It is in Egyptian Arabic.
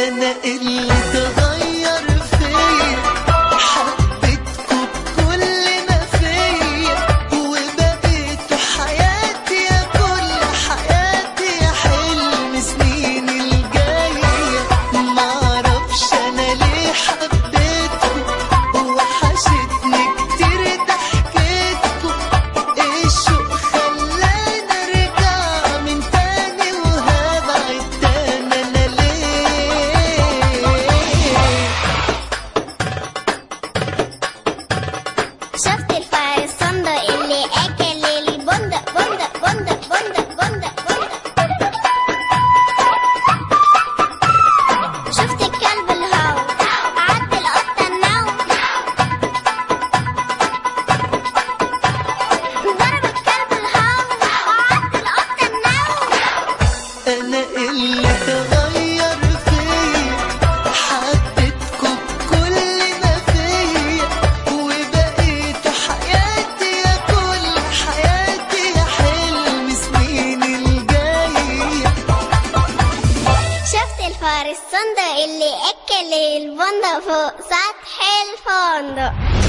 انا اللي تغير فيا حبيتكوا بكل ما فيا وبقيتوا حياتي يا كل حياتي يا حلم سنين الجاية معرفش انا ليه حبيتكوا وحشتني كتير ضحكتكوا الشوق خلاني ارجع من تاني وهبعد تاني انا ليه شفت الفار الصندوق اللي اكل البندق بندق بندق بندق بندق بندق شفت الكلب الهاو عد القطة النوم ضرب الكلب الهاو عد القطة النوم انا اللي تغير فيا حبيتكوا بكل ما فيا وبقيتوا حياتي يا كل حياتي يا حلم سنين الجاية شفت الفار الصندوق اللي اكل البندق فوق سطح الفندق